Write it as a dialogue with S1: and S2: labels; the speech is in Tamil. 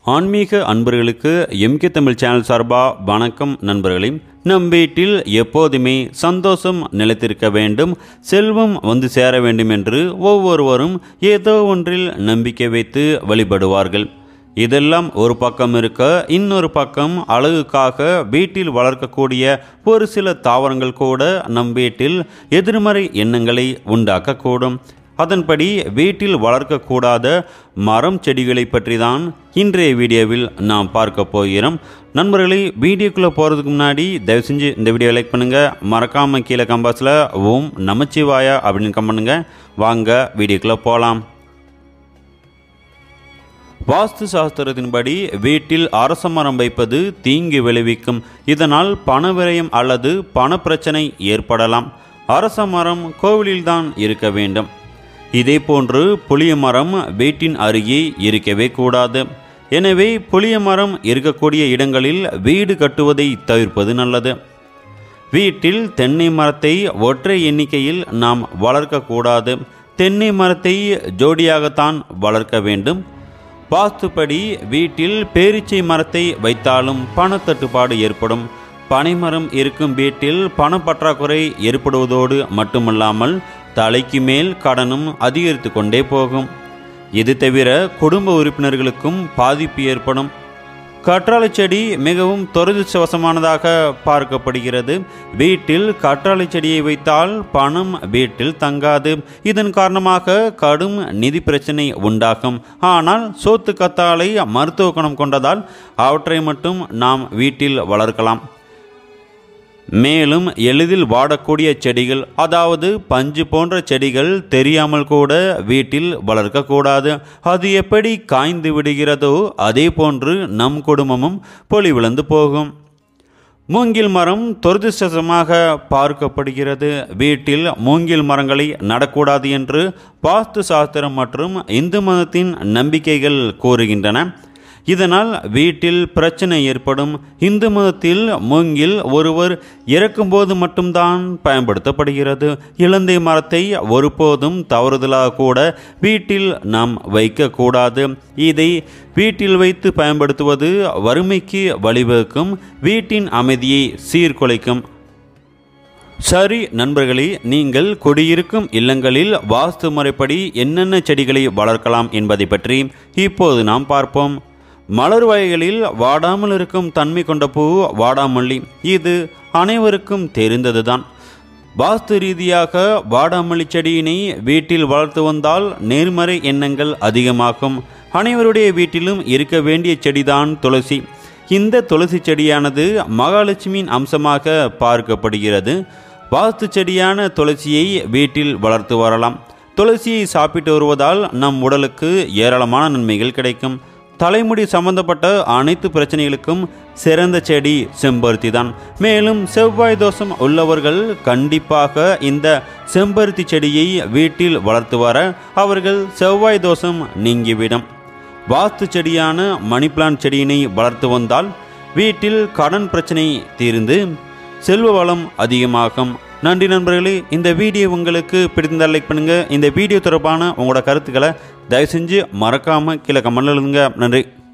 S1: ஆன்மீக அன்பர்களுக்கு எம்கே தமிழ் சேனல் சார்பாக வணக்கம் நண்பர்களே நம் வீட்டில் எப்போதுமே சந்தோஷம் நிலைத்திருக்க வேண்டும் செல்வம் வந்து சேர வேண்டும் என்று ஒவ்வொருவரும் ஏதோ ஒன்றில் நம்பிக்கை வைத்து வழிபடுவார்கள் இதெல்லாம் ஒரு பக்கம் இருக்க இன்னொரு பக்கம் அழகுக்காக வீட்டில் வளர்க்கக்கூடிய ஒரு சில தாவரங்கள் கூட நம் வீட்டில் எதிர்மறை எண்ணங்களை உண்டாக்கக்கூடும் அதன்படி வீட்டில் வளர்க்கக்கூடாத மரம் செடிகளை பற்றி தான் இன்றைய வீடியோவில் நாம் பார்க்க போகிறோம் நண்பர்களே வீடியோக்குள்ளே போகிறதுக்கு முன்னாடி தயவு செஞ்சு இந்த வீடியோ லைக் பண்ணுங்கள் மறக்காமல் கீழே கம்பாஸில் ஓம் நமச்சிவாயா அப்படின்னு கம் பண்ணுங்க வாங்க வீடியோக்குள்ளே போகலாம் வாஸ்து சாஸ்திரத்தின்படி வீட்டில் அரச மரம் வைப்பது தீங்கு விளைவிக்கும் இதனால் பண விரயம் அல்லது பணப்பிரச்சனை ஏற்படலாம் அரச மரம் கோவிலில்தான் இருக்க வேண்டும் இதே போன்று புளிய மரம் வீட்டின் அருகே இருக்கவே கூடாது எனவே புளிய மரம் இருக்கக்கூடிய இடங்களில் வீடு கட்டுவதை தவிர்ப்பது நல்லது வீட்டில் தென்னை மரத்தை ஒற்றை எண்ணிக்கையில் நாம் வளர்க்கக்கூடாது தென்னை மரத்தை ஜோடியாகத்தான் வளர்க்க வேண்டும் வாஸ்துப்படி வீட்டில் பேரீச்சை மரத்தை வைத்தாலும் பணத்தட்டுப்பாடு ஏற்படும் பனைமரம் இருக்கும் வீட்டில் பணப்பற்றாக்குறை ஏற்படுவதோடு மட்டுமல்லாமல் தலைக்கு மேல் கடனும் அதிகரித்து கொண்டே போகும் இது தவிர குடும்ப உறுப்பினர்களுக்கும் பாதிப்பு ஏற்படும் கற்றாழை செடி மிகவும் துரதிருஷ்டவசமானதாக பார்க்கப்படுகிறது வீட்டில் கற்றாழை செடியை வைத்தால் பணம் வீட்டில் தங்காது இதன் காரணமாக கடும் நிதி பிரச்சனை உண்டாகும் ஆனால் சோத்து கத்தாழை மருத்துவ குணம் கொண்டதால் அவற்றை மட்டும் நாம் வீட்டில் வளர்க்கலாம் மேலும் எளிதில் வாடக்கூடிய செடிகள் அதாவது பஞ்சு போன்ற செடிகள் தெரியாமல் கூட வீட்டில் வளர்க்கக்கூடாது அது எப்படி காய்ந்து விடுகிறதோ அதே போன்று நம் குடும்பமும் பொலிவிழந்து போகும் மூங்கில் மரம் துரதிருஷ்டமாக பார்க்கப்படுகிறது வீட்டில் மூங்கில் மரங்களை நடக்கூடாது என்று வாஸ்து சாஸ்திரம் மற்றும் இந்து மதத்தின் நம்பிக்கைகள் கூறுகின்றன இதனால் வீட்டில் பிரச்சனை ஏற்படும் இந்து மதத்தில் மூங்கில் ஒருவர் இறக்கும்போது மட்டும்தான் பயன்படுத்தப்படுகிறது இலந்தை மரத்தை ஒருபோதும் தவறுதலாக கூட வீட்டில் நாம் வைக்கக்கூடாது இதை வீட்டில் வைத்து பயன்படுத்துவது வறுமைக்கு வழிவகுக்கும் வீட்டின் அமைதியை சீர்குலைக்கும் சரி நண்பர்களே நீங்கள் குடியிருக்கும் இல்லங்களில் வாஸ்து முறைப்படி என்னென்ன செடிகளை வளர்க்கலாம் என்பதை பற்றி இப்போது நாம் பார்ப்போம் மலர் வகைகளில் வாடாமல் இருக்கும் தன்மை கொண்ட பூ வாடாமல்லி இது அனைவருக்கும் தெரிந்ததுதான் வாஸ்து ரீதியாக வாடாமல்லி செடியினை வீட்டில் வளர்த்து வந்தால் நேர்மறை எண்ணங்கள் அதிகமாகும் அனைவருடைய வீட்டிலும் இருக்க வேண்டிய செடிதான் துளசி இந்த துளசி செடியானது மகாலட்சுமியின் அம்சமாக பார்க்கப்படுகிறது வாஸ்து செடியான துளசியை வீட்டில் வளர்த்து வரலாம் துளசியை சாப்பிட்டு வருவதால் நம் உடலுக்கு ஏராளமான நன்மைகள் கிடைக்கும் தலைமுடி சம்பந்தப்பட்ட அனைத்து பிரச்சனைகளுக்கும் சிறந்த செடி செம்பருத்தி தான் மேலும் செவ்வாய் தோஷம் உள்ளவர்கள் கண்டிப்பாக இந்த செம்பருத்தி செடியை வீட்டில் வளர்த்து வர அவர்கள் செவ்வாய் தோஷம் நீங்கிவிடும் வாஸ்து செடியான மணி பிளான்ட் செடியினை வளர்த்து வந்தால் வீட்டில் கடன் பிரச்சனை தீர்ந்து செல்வ வளம் அதிகமாகும் நன்றி நண்பர்களே இந்த வீடியோ உங்களுக்கு பிடித்திருந்தால் லைக் பண்ணுங்கள் இந்த வீடியோ தொடர்பான உங்களோட கருத்துக்களை தயவு செஞ்சு மறக்காமல் கீழே கமெண்ட்ல எழுதுங்க நன்றி